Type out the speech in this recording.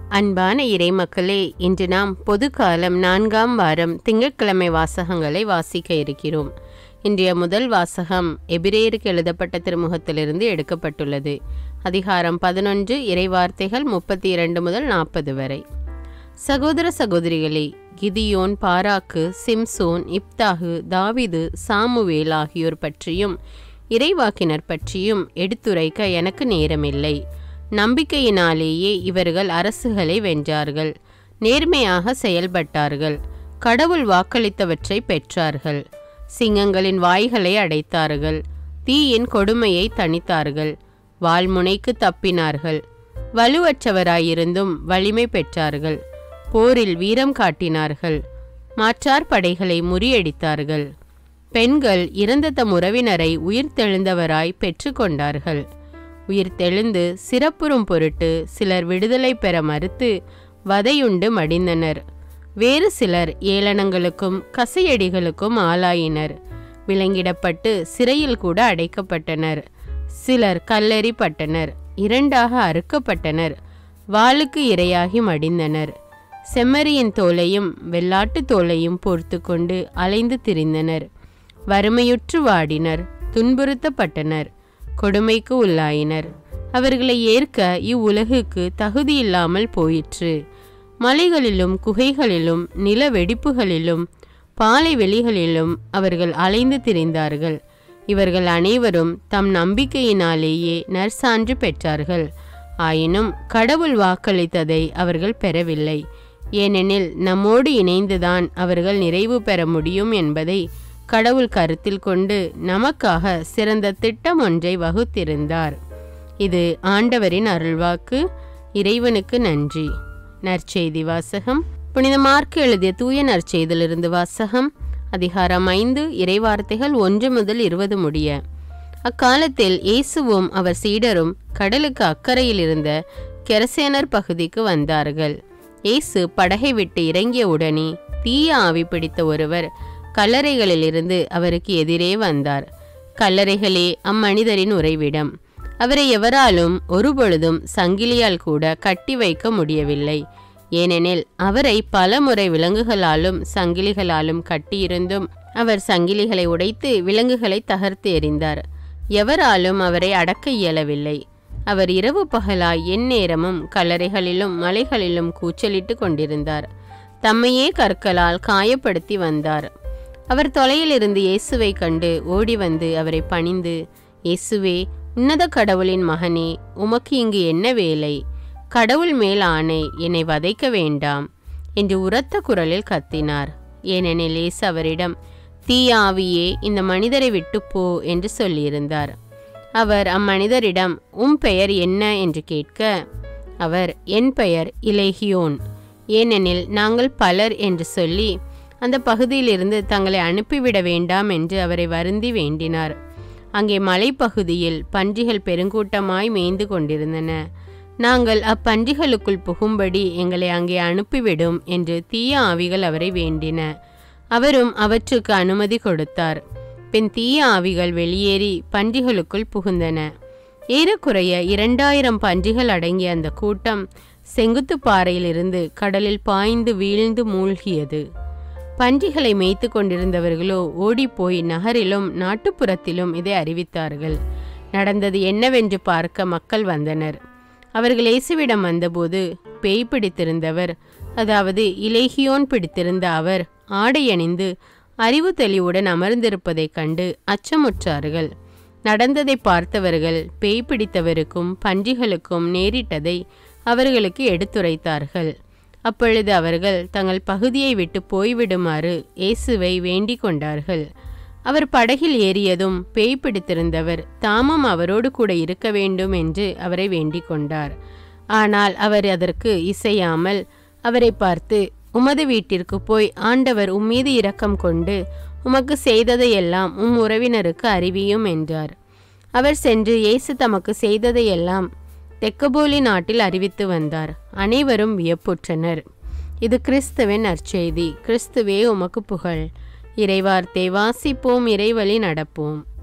அன்பான இறைமக்களே இன்று நாம் பொதுக்காலம் நான்காம் வாரம் திங்கட்கிழமை வாசகங்களை வாசிக்க இருக்கிறோம் இன்றைய முதல் வாசகம் எபிரேயருக்கு எழுதப்பட்ட திருமுகத்திலிருந்து எடுக்கப்பட்டுள்ளது அதிகாரம் பதினொன்று இறைவார்த்தைகள் முப்பத்தி இரண்டு முதல் நாற்பது வரை சகோதர சகோதரிகளே கிதியோன் பாராக்கு சிம்சோன் இப்தாகு தாவிது சாமுவேல் ஆகியோர் பற்றியும் இறைவாக்கினர் பற்றியும் எடுத்துரைக்க எனக்கு நேரமில்லை நம்பிக்கையினாலேயே இவர்கள் அரசுகளை வென்றார்கள் நேர்மையாக செயல்பட்டார்கள் கடவுள் வாக்களித்தவற்றை பெற்றார்கள் சிங்கங்களின் வாய்களை அடைத்தார்கள் தீயின் கொடுமையை தணித்தார்கள் வால்முனைக்கு தப்பினார்கள் வலுவற்றவராயிருந்தும் வலிமை பெற்றார்கள் போரில் வீரம் காட்டினார்கள் மாற்றார் படைகளை முறியடித்தார்கள் பெண்கள் இறந்த தம் உறவினரை உயிர்த்தெழுந்தவராய் பெற்றுக்கொண்டார்கள் உயிர்த்தெழுந்து சிறப்புறும் பொருட்டு சிலர் விடுதலை பெற மறுத்து வதையுண்டு மடிந்தனர் வேறு சிலர் ஏளனங்களுக்கும் கசையடிகளுக்கும் ஆளாயினர் விலங்கிடப்பட்டு சிறையில் கூட அடைக்கப்பட்டனர் சிலர் கல்லெறிப்பட்டனர் இரண்டாக அறுக்கப்பட்டனர் வாளுக்கு இரையாகி மடிந்தனர் செம்மறியின் தோலையும் வெள்ளாட்டு தோலையும் போர்த்து கொண்டு அலைந்து திரிந்தனர் வறுமையுற்று வாடினர் துன்புறுத்தப்பட்டனர் கொடுமைக்கு உள்ளாயினர் அவர்களை ஏற்க இவ்வுலகுக்கு தகுதியில்லாமல் போயிற்று மலைகளிலும் குகைகளிலும் நில வெடிப்புகளிலும் பாலை வெளிகளிலும் அவர்கள் அலைந்து திரிந்தார்கள் இவர்கள் அனைவரும் தம் நம்பிக்கையினாலேயே நற்சான்று பெற்றார்கள் ஆயினும் கடவுள் வாக்களித்ததை அவர்கள் பெறவில்லை ஏனெனில் நம்மோடு இணைந்துதான் அவர்கள் நிறைவு பெற முடியும் என்பதை கடவுள் கருத்தில் கொண்டு நமக்காக சிறந்த திட்டம் ஒன்றை வகுத்திருந்தார் இது ஆண்டவரின் அருள்வாக்கு இறைவனுக்கு நன்றி நற்செய்தி வாசகம் புனித மார்க்கு எழுதிய தூய நற்செய்திலிருந்து வாசகம் அதிகாரம் ஐந்து இறைவார்த்தைகள் ஒன்று முதல் இருபது முடிய அக்காலத்தில் இயேசுவும் அவர் சீடரும் கடலுக்கு அக்கறையில் இருந்த கெரசேனர் பகுதிக்கு வந்தார்கள் இயேசு படகை விட்டு இறங்கிய உடனே தீய ஆவி பிடித்த ஒருவர் கல்லறைகளிலிருந்து அவருக்கு எதிரே வந்தார் கல்லறைகளே அம்மனிதரின் உறைவிடம் அவரை எவராலும் ஒருபொழுதும் சங்கிலியால் கூட கட்டி வைக்க முடியவில்லை ஏனெனில் அவரை பல முறை விலங்குகளாலும் சங்கிலிகளாலும் கட்டியிருந்தும் அவர் சங்கிலிகளை உடைத்து விலங்குகளை தகர்த்து எறிந்தார் எவராலும் அவரை அடக்க இயலவில்லை அவர் இரவு பகலாய் எந்நேரமும் கல்லறைகளிலும் மலைகளிலும் கூச்சலிட்டு கொண்டிருந்தார் தம்மையே கற்களால் காயப்படுத்தி வந்தார் அவர் தொலையிலிருந்து இயேசுவை கண்டு ஓடி வந்து அவரை பணிந்து இயேசுவே உன்னத கடவுளின் மகனே உமக்கு இங்கு என்ன வேலை கடவுள் மேல் ஆணை என்னை வதைக்க வேண்டாம் என்று உரத்த குரலில் கத்தினார் ஏனெனில் இயேசு அவரிடம் தீய ஆவியே இந்த மனிதரை விட்டு போ என்று சொல்லியிருந்தார் அவர் அம்மனிதரிடம் உம் பெயர் என்ன என்று கேட்க அவர் என் பெயர் இலேகியோன் ஏனெனில் நாங்கள் பலர் என்று சொல்லி அந்த பகுதியிலிருந்து தங்களை அனுப்பிவிட வேண்டாம் என்று அவரை வருந்தி வேண்டினார் அங்கே மலைப்பகுதியில் பன்றிகள் பெருங்கூட்டமாய் மேய்ந்து கொண்டிருந்தன நாங்கள் அப்பன்றிகளுக்குள் புகும்படி எங்களை அங்கே அனுப்பிவிடும் என்று தீய ஆவிகள் அவரை வேண்டின அவரும் அவற்றுக்கு அனுமதி கொடுத்தார் பின் தீய ஆவிகள் வெளியேறி பன்றிகளுக்குள் புகுந்தன ஏறக்குறைய இரண்டாயிரம் பன்றிகள் அடங்கிய அந்த கூட்டம் செங்குத்து பாறையிலிருந்து கடலில் பாய்ந்து வீழ்ந்து மூழ்கியது பன்றிகளை மேய்த்து கொண்டிருந்தவர்களோ ஓடிப்போய் நகரிலும் நாட்டுப்புறத்திலும் இதை அறிவித்தார்கள் நடந்தது என்னவென்று பார்க்க மக்கள் வந்தனர் அவர்கள் இயேசுவிடம் வந்தபோது பேய் பிடித்திருந்தவர் அதாவது இலேகியோன் பிடித்திருந்த அவர் ஆடை அணிந்து அறிவு தெளிவுடன் அமர்ந்திருப்பதைக் கண்டு அச்சமுற்றார்கள் நடந்ததை பார்த்தவர்கள் பேய் பிடித்தவருக்கும் பன்றிகளுக்கும் நேரிட்டதை அவர்களுக்கு எடுத்துரைத்தார்கள் அப்பொழுது அவர்கள் தங்கள் பகுதியை விட்டு போய்விடுமாறு இயேசுவை வேண்டிக் கொண்டார்கள் அவர் படகில் ஏறியதும் பேய் பிடித்திருந்தவர் தாமும் அவரோடு கூட இருக்க வேண்டும் என்று அவரை வேண்டிக் கொண்டார் ஆனால் அவர் அதற்கு இசையாமல் அவரை பார்த்து உமது வீட்டிற்கு போய் ஆண்டவர் உம்மீது இரக்கம் கொண்டு உமக்கு செய்ததையெல்லாம் உம் உறவினருக்கு அறிவியும் என்றார் அவர் சென்று இயேசு தமக்கு செய்ததையெல்லாம் தெக்கபோலி நாட்டில் அறிவித்து வந்தார் அனைவரும் வியப்புற்றனர் இது கிறிஸ்துவின் நற்செய்தி கிறிஸ்துவே உமக்கு புகழ் இறைவார்த்தை வாசிப்போம் இறைவழி நடப்போம்